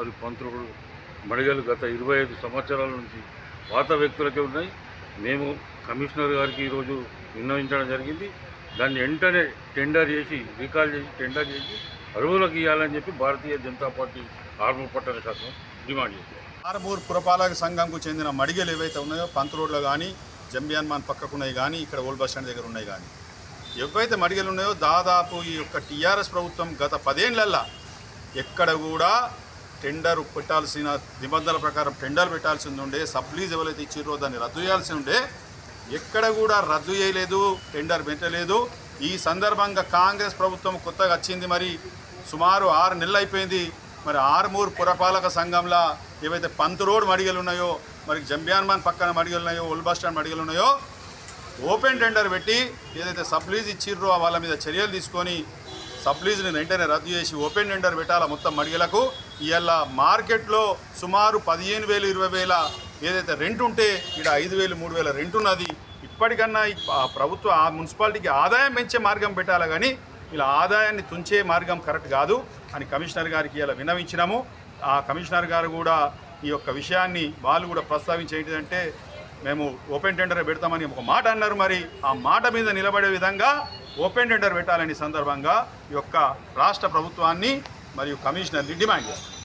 మరి పంతులు మడిగలు గత ఇరవై ఐదు సంవత్సరాల నుంచి పాత వ్యక్తులకే ఉన్నాయి మేము కమిషనర్ గారికి ఈరోజు విన్నవించడం జరిగింది దాన్ని వెంటనే టెండర్ చేసి రీకాల్ చేసి టెండర్ చేసి అరువులకు ఇవ్వాలని చెప్పి భారతీయ జనతా పార్టీ ఆర్మూర్ పట్టణ శాఖ డిమాండ్ చేసింది ఆర్మూర్ పురపాలక సంఘంకు చెందిన మడిగలు ఏవైతే ఉన్నాయో పంత్ రోడ్లో కానీ జంబియాన్మాన్ పక్కకు ఉన్నాయి కానీ ఇక్కడ ఓల్డ్ బస్ స్టాండ్ దగ్గర ఉన్నాయి కానీ ఏవైతే మడిగలు ఉన్నాయో దాదాపు ఈ యొక్క టీఆర్ఎస్ ప్రభుత్వం గత పదేళ్లల్లా ఎక్కడ కూడా టెండర్ పెట్టాల్సిన నిబంధనల ప్రకారం టెండర్ పెట్టాల్సింది ఉండే సబ్లీజ్ ఎవరైతే ఇచ్చిర్రో దాన్ని రద్దు చేయాల్సి ఉండే ఎక్కడ కూడా రద్దు చేయలేదు టెండర్ పెట్టలేదు ఈ సందర్భంగా కాంగ్రెస్ ప్రభుత్వం కొత్తగా వచ్చింది మరి సుమారు ఆరు నెలలు అయిపోయింది మరి ఆరుమూరు పురపాలక సంఘంలో ఏవైతే పంత్ రోడ్ మడిగలు ఉన్నాయో మరి జంబియాన్మాన్ పక్కన మడిగలు ఉన్నాయో ఓల్డ్ బస్ స్టాండ్ మడిగలు ఉన్నాయో ఓపెన్ టెండర్ పెట్టి ఏదైతే సబ్లీజ్ ఇచ్చిర్రో వాళ్ళ మీద చర్యలు తీసుకొని సబ్లీజ్ని వెంటనే రద్దు చేసి ఓపెన్ టెండర్ పెట్టాలా మొత్తం మడిగలకు ఇవాళ మార్కెట్లో సుమారు పదిహేను వేలు ఇరవై వేల ఏదైతే రెంట్ ఉంటే ఇక్కడ ఐదు వేలు మూడు వేల రెంట్ ఉన్నది ఇప్పటికన్నా ఈ ఆ ప్రభుత్వ ఆ మున్సిపాలిటీకి ఆదాయం పెంచే మార్గం పెట్టాలి కానీ ఇలా ఆదాయాన్ని తుంచే మార్గం కరెక్ట్ కాదు అని కమిషనర్ గారికి ఇలా విన్నవించినాము ఆ కమిషనర్ గారు కూడా ఈ యొక్క విషయాన్ని వాళ్ళు కూడా ప్రస్తావించి ఏంటిదంటే మేము ఓపెన్ టెండర్ పెడతామని ఒక మాట అన్నారు మరి ఆ మాట మీద నిలబడే విధంగా ఓపెన్ టెండర్ పెట్టాలని సందర్భంగా ఈ యొక్క రాష్ట్ర ప్రభుత్వాన్ని మరియు కమిషనర్ని డిమాండ్ చేస్తాం